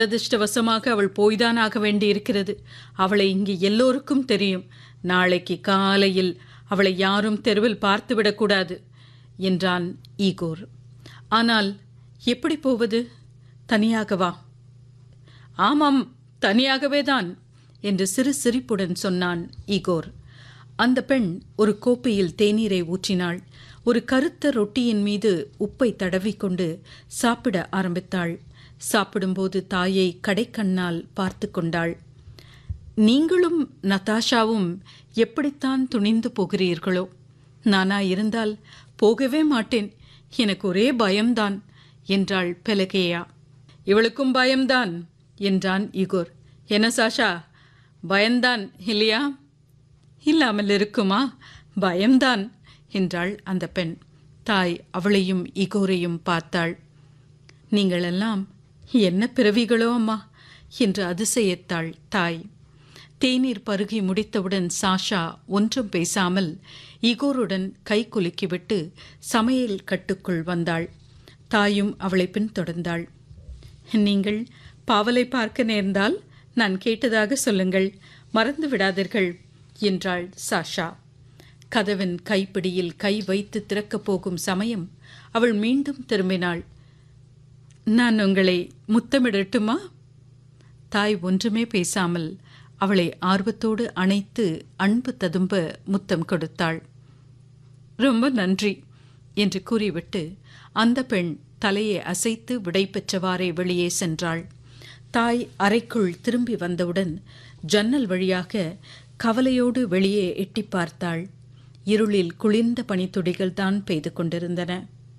துரதிருஷ்டவசமாக அவள் போய்தான் ஆக வேண்டியிருக்கிறது அவளை இங்கு எல்லோருக்கும் தெரியும் நாளைக்கு காலையில் அவளை யாரும் தெருவில் பார்த்துவிடக்கூடாது என்றான் ஈகோர் ஆனால் எப்படி போவது தனியாகவா ஆமாம் தனியாகவே தான் என்று சிறு சிரிப்புடன் சொன்னான் ஈகோர் அந்த பெண் ஒரு கோப்பையில் தேநீரை ஊற்றினாள் ஒரு கருத்த ரொட்டியின் மீது உப்பை தடவிக்கொண்டு சாப்பிட ஆரம்பித்தாள் சாப்பிடும்போது தாயை கடைக்கண்ணால் பார்த்து கொண்டாள் நீங்களும் நதாஷாவும் எப்படித்தான் துணிந்து போகிறீர்களோ நானா இருந்தால் போகவே மாட்டேன் எனக்கு ஒரே பயம்தான் என்றாள் பெலகேயா இவளுக்கும் பயம்தான் என்றான் இகோர் என்ன சாஷா பயம்தான் இல்லையா இல்லாமல் இருக்குமா பயம்தான் என்றாள் அந்த பெண் தாய் அவளையும் இகோரையும் பார்த்தாள் நீங்களெல்லாம் என்ன பிறவிகளோ அம்மா என்று அதிசயித்தாள் தாய் தேநீர் பருகி முடித்தவுடன் சாஷா ஒன்றும் பேசாமல் இகோருடன் கை குலுக்கிவிட்டு சமையல் கட்டுக்குள் வந்தாள் தாயும் அவளை பின்தொடர்ந்தாள் நீங்கள் பாவலை பார்க்க நேர்ந்தால் நான் கேட்டதாக சொல்லுங்கள் மறந்து விடாதீர்கள் என்றாள் சாஷா கதவின் கைப்பிடியில் கை வைத்து திறக்கப் போகும் சமயம் அவள் மீண்டும் திரும்பினாள் நான் உங்களை முத்தமிடட்டுமா தாய் ஒன்றுமே பேசாமல் அவளை ஆர்வத்தோடு அணைத்து அன்பு ததும்ப முத்தம் கொடுத்தாள் ரொம்ப நன்றி என்று கூறிவிட்டு அந்த பெண் தலையை அசைத்து விடை பெற்றவாறே வெளியே சென்றாள் தாய் அறைக்குள் திரும்பி வந்தவுடன் ஜன்னல் வழியாக கவலையோடு வெளியே எட்டி பார்த்தாள் இருளில் குளிர்ந்த பனித்துளிகள் தான் பெய்து கொண்டிருந்தன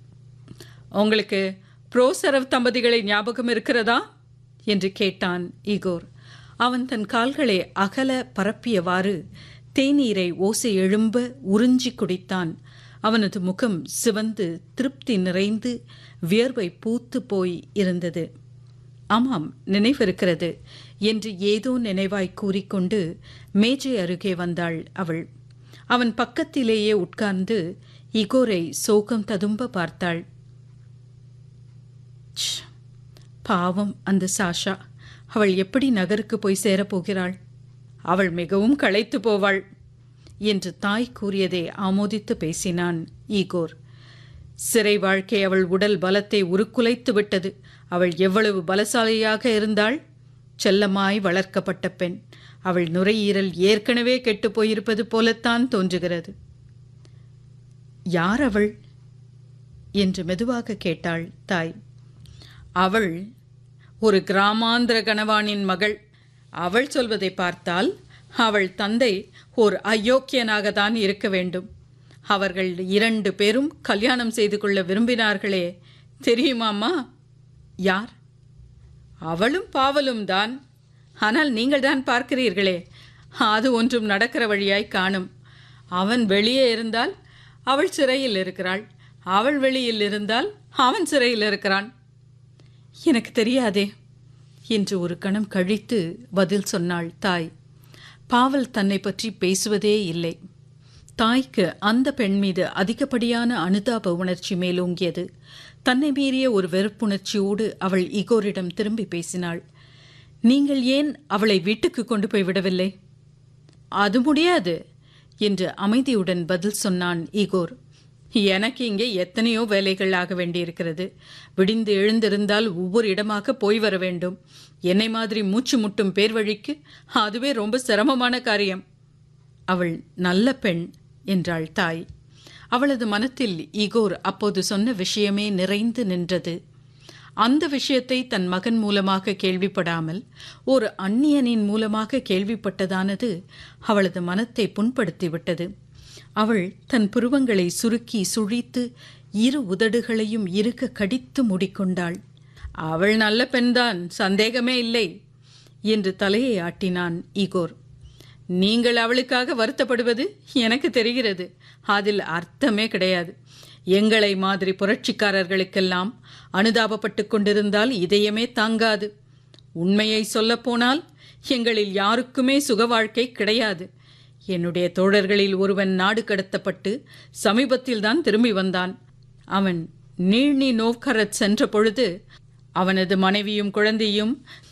உங்களுக்கு புரோசரவ் தம்பதிகளை ஞாபகம் இருக்கிறதா என்று கேட்டான் ஈகோர் அவன் தன் கால்களை அகல பரப்பியவாறு தேநீரை ஓசை எழும்ப உறிஞ்சி குடித்தான் அவனது முகம் சிவந்து திருப்தி நிறைந்து வியர்வை பூத்து போய் இருந்தது ஆமாம் நினைவிருக்கிறது என்று ஏதோ நினைவாய் கூறிக்கொண்டு மேஜை அருகே வந்தாள் அவள் அவன் பக்கத்திலேயே உட்கார்ந்து இகோரை சோகம் ததும்ப பார்த்தாள் பாவம் அந்த சாஷா அவள் எப்படி நகருக்கு போய் சேரப்போகிறாள் அவள் மிகவும் களைத்து போவாள் என்று தாய் கூறியதை ஆமோதித்து பேசினான் ஈகோர் சிறை வாழ்க்கை அவள் உடல் பலத்தை உருக்குலைத்து விட்டது அவள் எவ்வளவு பலசாலியாக இருந்தாள் செல்லமாய் வளர்க்கப்பட்ட பெண் அவள் நுரையீரல் ஏற்கனவே கெட்டுப் போயிருப்பது போலத்தான் தோன்றுகிறது யார் அவள் என்று மெதுவாக கேட்டாள் தாய் அவள் ஒரு கிராமாந்திர கணவானின் மகள் அவள் சொல்வதை பார்த்தால் அவள் தந்தை ஒரு அயோக்கியனாக தான் இருக்க வேண்டும் அவர்கள் இரண்டு பேரும் கல்யாணம் செய்து கொள்ள விரும்பினார்களே தெரியுமாம்மா யார் அவளும் பாவலும் தான் ஆனால் நீங்கள் தான் பார்க்கிறீர்களே அது ஒன்றும் நடக்கிற வழியாய் காணும் அவன் வெளியே இருந்தால் அவள் சிறையில் இருக்கிறாள் அவள் வெளியில் இருந்தால் அவன் சிறையில் இருக்கிறான் எனக்கு தெரியாதே என்று ஒரு கணம் கழித்து பதில் சொன்னாள் தாய் பாவல் தன்னை பற்றி பேசுவதே இல்லை தாய்க்கு அந்த பெண் மீது அதிகப்படியான அனுதாப உணர்ச்சி மேலோங்கியது தன்னை மீறிய ஒரு வெறுப்புணர்ச்சியோடு அவள் இகோரிடம் திரும்பி பேசினாள் நீங்கள் ஏன் அவளை வீட்டுக்கு கொண்டு போய் விடவில்லை அது முடியாது என்று அமைதியுடன் பதில் சொன்னான் ஈகோர் எனக்கு இங்கே எத்தனையோ வேலைகள் ஆக வேண்டியிருக்கிறது விடிந்து எழுந்திருந்தால் ஒவ்வொரு இடமாக போய் வர வேண்டும் என்னை மாதிரி மூச்சு முட்டும் பேர் வழிக்கு அதுவே ரொம்ப சிரமமான காரியம் அவள் நல்ல பெண் என்றாள் தாய் அவளது மனத்தில் ஈகோர் அப்போது சொன்ன விஷயமே நிறைந்து நின்றது அந்த விஷயத்தை தன் மகன் மூலமாக கேள்விப்படாமல் ஒரு அந்நியனின் மூலமாக கேள்விப்பட்டதானது அவளது மனத்தை புண்படுத்திவிட்டது அவள் தன் புருவங்களை சுருக்கி சுழித்து இரு உதடுகளையும் இருக்க கடித்து மூடிக்கொண்டாள் அவள் நல்ல பெண்தான் சந்தேகமே இல்லை என்று தலையை ஆட்டினான் ஈகோர் நீங்கள் அவளுக்காக வருத்தப்படுவது எனக்கு தெரிகிறது அதில் அர்த்தமே கிடையாது எங்களை மாதிரி புரட்சிக்காரர்களுக்கெல்லாம் அனுதாபப்பட்டு கொண்டிருந்தால் இதயமே தாங்காது உண்மையை சொல்லப்போனால் எங்களில் யாருக்குமே சுக வாழ்க்கை கிடையாது என்னுடைய தோழர்களில் ஒருவன் நாடு கடத்தப்பட்டு சமீபத்தில்தான் திரும்பி வந்தான் அவன் நீழ்னி நோவ்கரத் சென்ற பொழுது அவனது மனைவியும் குழந்தையும்